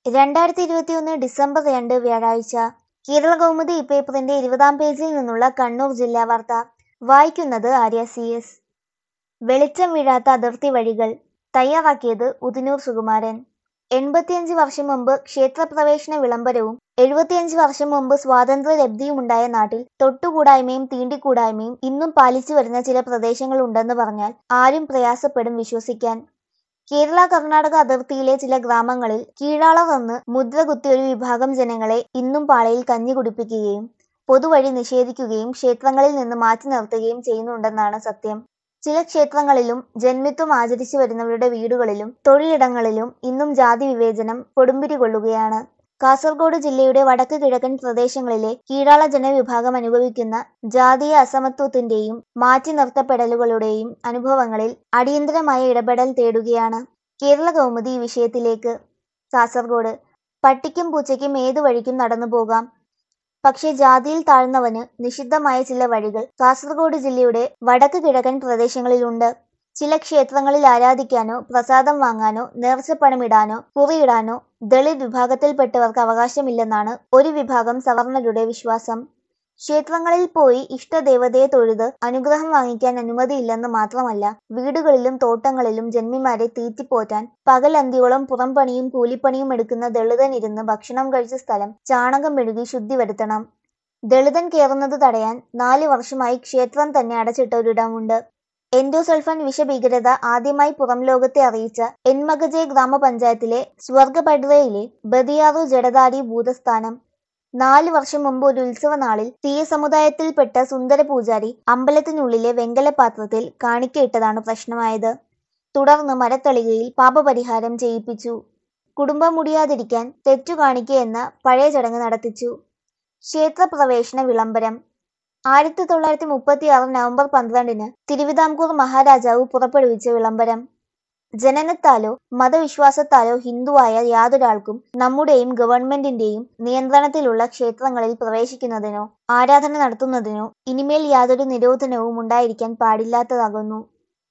രണ്ടായിരത്തി ഇരുപത്തിയൊന്ന് ഡിസംബർ രണ്ട് വ്യാഴാഴ്ച കേരള കൗമുദി ഇപ്പേപ്പറിന്റെ ഇരുപതാം പേജിൽ നിന്നുള്ള കണ്ണൂർ ജില്ലാ വാർത്ത വായിക്കുന്നത് ആര്യ സി എസ് വെളിച്ചം വീഴാത്ത അതിർത്തി വഴികൾ തയ്യാറാക്കിയത് ഉദിനൂർ സുകുമാരൻ എൺപത്തിയഞ്ച് വർഷം മുമ്പ് ക്ഷേത്രപ്രവേശന വിളംബരവും എഴുപത്തിയഞ്ച് വർഷം മുമ്പ് സ്വാതന്ത്ര്യ ലബ്ധിയുമുണ്ടായ നാട്ടിൽ തൊട്ടുകൂടായ്മയും തീണ്ടിക്കൂടായ്മയും ഇന്നും പാലിച്ചു വരുന്ന ചില പ്രദേശങ്ങളുണ്ടെന്ന് പറഞ്ഞാൽ ആരും പ്രയാസപ്പെടും വിശ്വസിക്കാൻ കേരള കർണാടക അതിർത്തിയിലെ ചില ഗ്രാമങ്ങളിൽ കീഴാളർ എന്ന് മുദ്ര കുത്തിയ ഒരു വിഭാഗം ജനങ്ങളെ ഇന്നും പാളയിൽ കഞ്ഞി കുടിപ്പിക്കുകയും പൊതുവഴി നിഷേധിക്കുകയും ക്ഷേത്രങ്ങളിൽ നിന്ന് മാറ്റി നിർത്തുകയും ചെയ്യുന്നുണ്ടെന്നാണ് സത്യം ചില ക്ഷേത്രങ്ങളിലും ജന്മിത്വം ആചരിച്ചു വരുന്നവരുടെ വീടുകളിലും തൊഴിലിടങ്ങളിലും ഇന്നും ജാതി വിവേചനം കൊടുമ്പിരി കൊള്ളുകയാണ് കാസർഗോഡ് ജില്ലയുടെ വടക്ക് കിഴക്കൻ പ്രദേശങ്ങളിലെ കീഴാള ജനവിഭാഗം അനുഭവിക്കുന്ന ജാതീയ അസമത്വത്തിന്റെയും മാറ്റി നിർത്തപ്പെടലുകളുടെയും അനുഭവങ്ങളിൽ അടിയന്തരമായ ഇടപെടൽ തേടുകയാണ് കേരള കൗമുദി ഈ വിഷയത്തിലേക്ക് കാസർഗോഡ് പട്ടിക്കും പൂച്ചയ്ക്കും ഏതു വഴിക്കും നടന്നു പോകാം പക്ഷേ ജാതിയിൽ താഴ്ന്നവന് നിഷിദ്ധമായ ചില വഴികൾ കാസർഗോഡ് ജില്ലയുടെ വടക്ക് കിഴക്കൻ പ്രദേശങ്ങളിലുണ്ട് ചില ക്ഷേത്രങ്ങളിൽ ആരാധിക്കാനോ പ്രസാദം വാങ്ങാനോ നേർച്ചപ്പണമിടാനോ കുറിയിടാനോ ദളിത് വിഭാഗത്തിൽപ്പെട്ടവർക്ക് അവകാശമില്ലെന്നാണ് ഒരു വിഭാഗം സവർണരുടെ വിശ്വാസം ക്ഷേത്രങ്ങളിൽ പോയി ഇഷ്ടദേവതയെ തൊഴുത് അനുഗ്രഹം വാങ്ങിക്കാൻ അനുമതിയില്ലെന്ന് മാത്രമല്ല വീടുകളിലും തോട്ടങ്ങളിലും ജന്മിമാരെ തീറ്റിപ്പോറ്റാൻ പകലന്തിയോളം പുറംപണിയും കൂലിപ്പണിയും എടുക്കുന്ന ദളിതൻ ഇരുന്ന് ഭക്ഷണം കഴിച്ച സ്ഥലം ചാണകം മെഴുകി ശുദ്ധി വരുത്തണം ദളിതൻ കയറുന്നത് തടയാൻ നാല് വർഷമായി ക്ഷേത്രം തന്നെ അടച്ചിട്ട ഒരിടമുണ്ട് എൻഡോസൾഫാൻ വിഷഭീകരത ആദ്യമായി പുറം ലോകത്തെ അറിയിച്ച എൻമഗജെ ഗ്രാമപഞ്ചായത്തിലെ സ്വർഗപഡ്രയിലെ ബദിയാറു ജഡദാരി ഭൂതസ്ഥാനം നാല് വർഷം മുമ്പ് ഒരു ഉത്സവ നാളിൽ തീയ സമുദായത്തിൽപ്പെട്ട സുന്ദര പൂജാരി അമ്പലത്തിനുള്ളിലെ വെങ്കലപാത്രത്തിൽ കാണിക്കയിട്ടതാണ് പ്രശ്നമായത് തുടർന്ന് മരത്തളികയിൽ പാപപരിഹാരം ചെയ്യിപ്പിച്ചു കുടുംബം മുടിയാതിരിക്കാൻ തെറ്റു കാണിക്കുക എന്ന പഴയ ചടങ്ങ് നടത്തിച്ചു ക്ഷേത്രപ്രവേശന വിളംബരം ആയിരത്തി തൊള്ളായിരത്തി മുപ്പത്തി ആറ് നവംബർ പന്ത്രണ്ടിന് തിരുവിതാംകൂർ മഹാരാജാവ് പുറപ്പെടുവിച്ച വിളംബരം ജനനത്താലോ മതവിശ്വാസത്താലോ ഹിന്ദുവായ യാതൊരാൾക്കും നമ്മുടെയും ഗവൺമെന്റിന്റെയും നിയന്ത്രണത്തിലുള്ള ക്ഷേത്രങ്ങളിൽ പ്രവേശിക്കുന്നതിനോ ആരാധന നടത്തുന്നതിനോ ഇനിമേൽ യാതൊരു നിരോധനവും ഉണ്ടായിരിക്കാൻ പാടില്ലാത്തതാകുന്നു